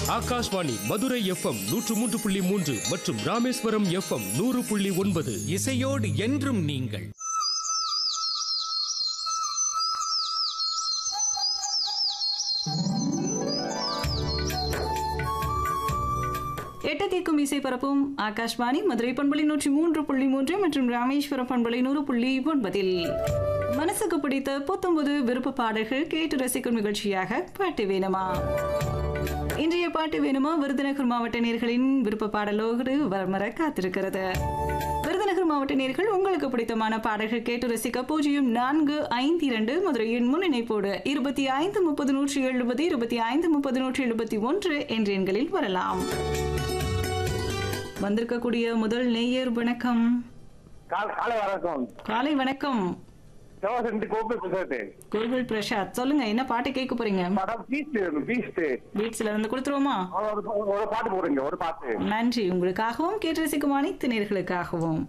Akashvani Madurai FM நூற்று மூன்று புள்ளி மூன்று மற்றும் ராமேஸ்வரம் எஃப்எம் நூறு புள்ளி ஒன்பது இசையோடு என்றும் நீங்கள் எட்டு கேட்கும் இசை பரப்பும் ஆகாஷ்வாணி மதுரை பண்பலை நூற்றி மூன்று புள்ளி மூன்று மற்றும் ராமேஸ்வரம் பண்பலை நூறு புள்ளி ஒன்பதில் மனசுக்கு பிடித்த புத்தம்பது விருப்ப பாடல்கள் கேட்டு ரசிக்கும் நிகழ்ச்சியாக பாட்டு வேணுமா இன்றைய பாட்டு வேணுமா விருதுநகர் மாவட்ட நேர்களின் விருப்ப பாடலோடு வரமர காத்திருக்கிறது விருதுநகர் மாவட்ட நேர்கள் உங்களுக்கு பிடித்தமான பாடல்கள் கேட்டு ரசிக்க பூஜ்ஜியம் நான்கு ஐந்து இரண்டு மதுரையின் முன்னிணைப்போடு இருபத்தி ஐந்து முப்பது நூற்றி எழுபது இருபத்தி ஐந்து முப்பது நூற்றி எழுபத்தி ஒன்று என்ற எண்களில் வரலாம் வந்திருக்கக்கூடிய முதல் நேயர் வணக்கம் காலை காலை வணக்கம் காலை வணக்கம் சிவசந்தி கோபி பேசுறது கோகுல் பிரசாத் சொல்லுங்க என்ன பாட்டு கேட்க போறீங்க மேடம் பீஸ்ட் பீஸ்ட் பீட்ஸ்ல இருந்து கொடுத்துருவோமா ஒரு ஒரு பாட்டு போடுங்க ஒரு பாட்டு நன்றி உங்களுக்காகவும் கேட்டு ரசிக்கும் அனைத்து நேர்களுக்காகவும்